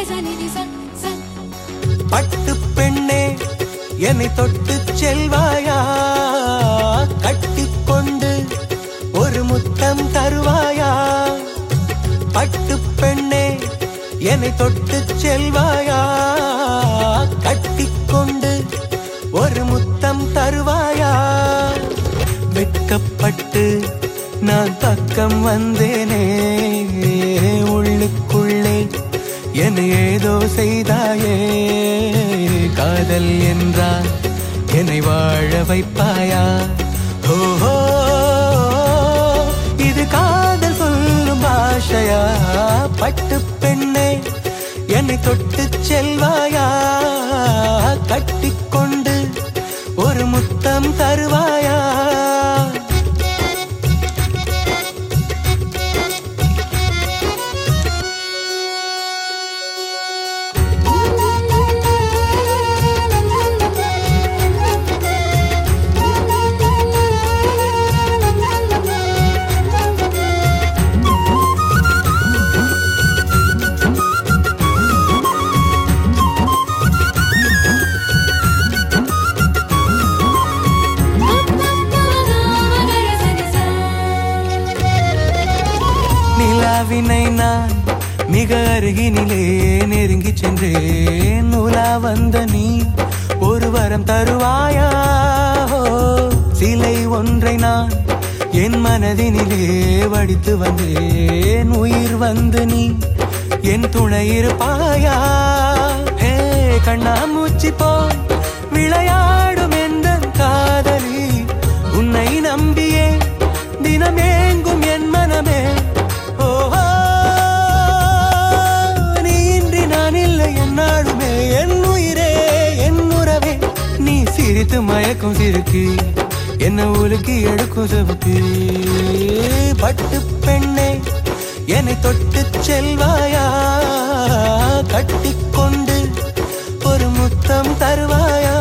பட்டு பெண்ணே என்னை தொட்டு செல்வாயா கட்டிக்கொண்டு ஒரு முத்தம் தருவாயா பட்டு பெண்ணே என்னை தொட்டு செல்வாயா கட்டிக்கொண்டு ஒரு முத்தம் தருவாயா வெட்கப்பட்டு நான் பக்கம் வந்தேனே உள்ளுக்குள்ளே என்னை ஏதோ செய்தாயே காதல் என்றால் என்னை வாழ வைப்பாயா ஓஹோ இது காதல் சொல்லும் பாஷையா பட்டு பெண்ணே என்னை தொட்டு செல்வாயா கட்டிக்கொண்டு ஒரு முத்தம் தருவாயா நிலாவினை நான் மிக அருகினிலே நெருங்கி சென்றேன் நூலா வந்த நீ ஒரு வரம் தருவாயா ஓ, சிலை ஒன்றை நான் என் மனதினிலே வடித்து வந்தேன் உயிர் வந்து நீ என் துணை இருப்பாயா ஹே கண்ணாமூச்சி போல் விளையாடும் எந்த காதலி உன்னை நம்பியே தினமேங்கும் என் மனமே ஓஹோ நீ இன்றி நான் இல்லை என்னாலுமே என் உயிரே என் உறவே நீ சிரித்து மயக்கும் சிறுக்கு என்ன உலுக்கி எடுக்கும் சிவக்கு பட்டு பெண்ணே என்னை தொட்டு செல்வாயா கட்டிக்கொண்டு ஒரு முத்தம் தருவாயா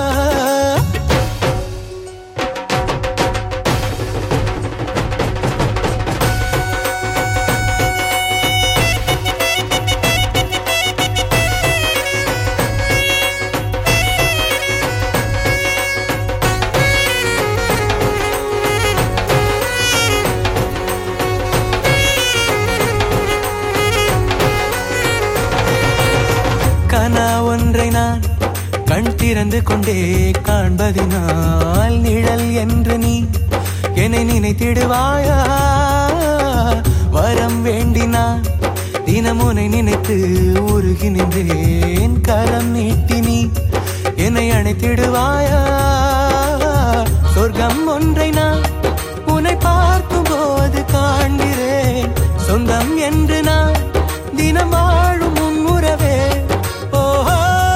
கனா ஒன்றை நான் கண் திறந்து கொண்டே காண்பதினால் நிழல் என்று நீ என்னை நினைத்திடுவாயா வரம் வேண்டினான் தினமுனை நினைத்து உருகி நின்றேன் கரம் நீட்டி நீ என்னை அணைத்திடுவாயா சொர்க்கம் ஒன்றை நான் உன்னை பார்க்கும் போது காண்கிறேன் சொந்தம் என்று நான் தினம் வாழும் உன் உறவே ஓஹோ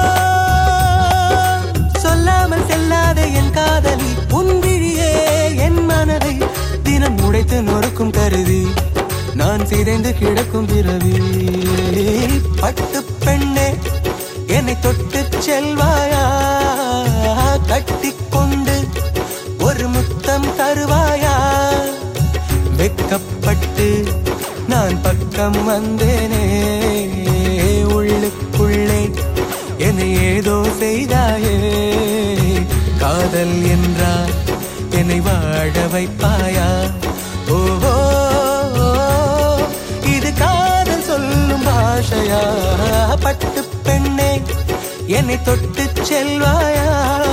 சொல்லாமல் செல்லாத என் காதலி உன் விழியே என் மனதை தினம் உடைத்து நொறுக்கும் கருதி நான் சிதைந்து கிடக்கும் பிறவி பட்டு பெண்ணே என்னை தொட்டு செல்வாயா கட்டிக்கொண்டு ஒரு முத்தம் தருவாயா வெட்கப்பட்டு நான் பக்கம் வந்தேனே உள்ளுக்குள்ளே என்னை ஏதோ செய்தாயே காதல் என்றால் என்னை வாழ வைப்பாயா ஓஹோ இது காதல் சொல்லும் பாஷையா பட்டு பெண்ணே என்னை தொட்டு செல்வாயா